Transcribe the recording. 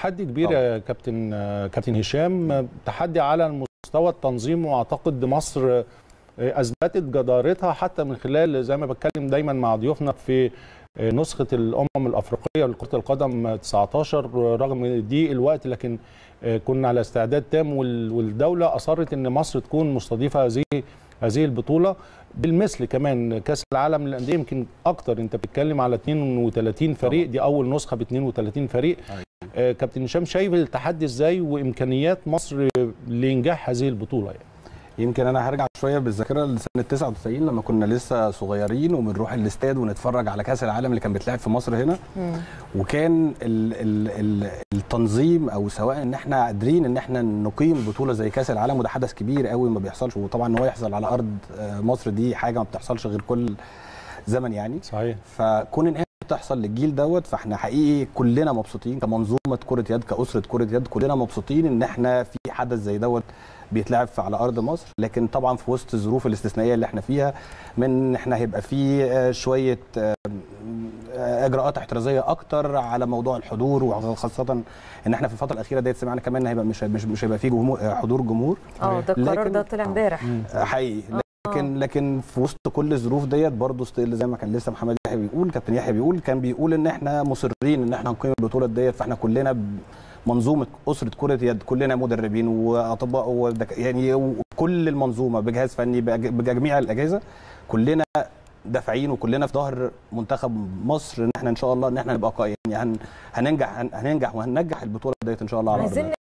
تحدي كبير يا كابتن كابتن هشام تحدي على المستوى التنظيم واعتقد مصر اثبتت جدارتها حتى من خلال زي ما بتكلم دايما مع ضيوفنا في نسخه الامم الافريقيه لكره القدم 19 رغم ضيق الوقت لكن كنا على استعداد تام والدوله اصرت ان مصر تكون مستضيفه هذه هذه البطوله بالمثل كمان كاس العالم للانديه يمكن اكتر انت بتتكلم على 32 فريق دي اول نسخه ب 32 فريق آه كابتن هشام شايف التحدي ازاي وامكانيات مصر لانجاح هذه البطوله يعني يمكن انا هرجع شويه بالذاكره لسنه 99 لما كنا لسه صغيرين وبنروح الاستاد ونتفرج على كاس العالم اللي كان بيتلعب في مصر هنا مم. وكان ال ال ال التنظيم او سواء ان احنا قادرين ان احنا نقيم بطوله زي كاس العالم وده حدث كبير قوي ما بيحصلش وطبعا ان هو يحصل على ارض مصر دي حاجه ما بتحصلش غير كل زمن يعني صحيح فكون ان بتحصل للجيل دوت فاحنا حقيقي كلنا مبسوطين كمنظومه كره يد كاسره كره يد كلنا مبسوطين ان احنا في حدث زي دوت بيتلعب على ارض مصر لكن طبعا في وسط الظروف الاستثنائيه اللي احنا فيها من احنا هيبقى في شويه اجراءات احترازيه اكتر على موضوع الحضور وخاصه ان احنا في الفتره الاخيره ديت سمعنا كمان ان هيبقى مش مش, مش هيبقى في جمهور حضور جمهور اه ده القرار ده طلع امبارح حقيقي لكن لكن في وسط كل الظروف ديت برضه ستيل زي ما كان لسه محمد يحيى بيقول كابتن يحيى بيقول كان بيقول ان احنا مصرين ان احنا نقيم البطوله ديت فاحنا كلنا منظومه اسره كره يد كلنا مدربين واطباء ودك يعني كل المنظومه بجهاز فني بجميع الاجهزه كلنا دافعين وكلنا في ظهر منتخب مصر ان احنا ان شاء الله ان احنا نبقى يعني هننجح هننجح وهننجح البطوله ديت ان شاء الله على عايزين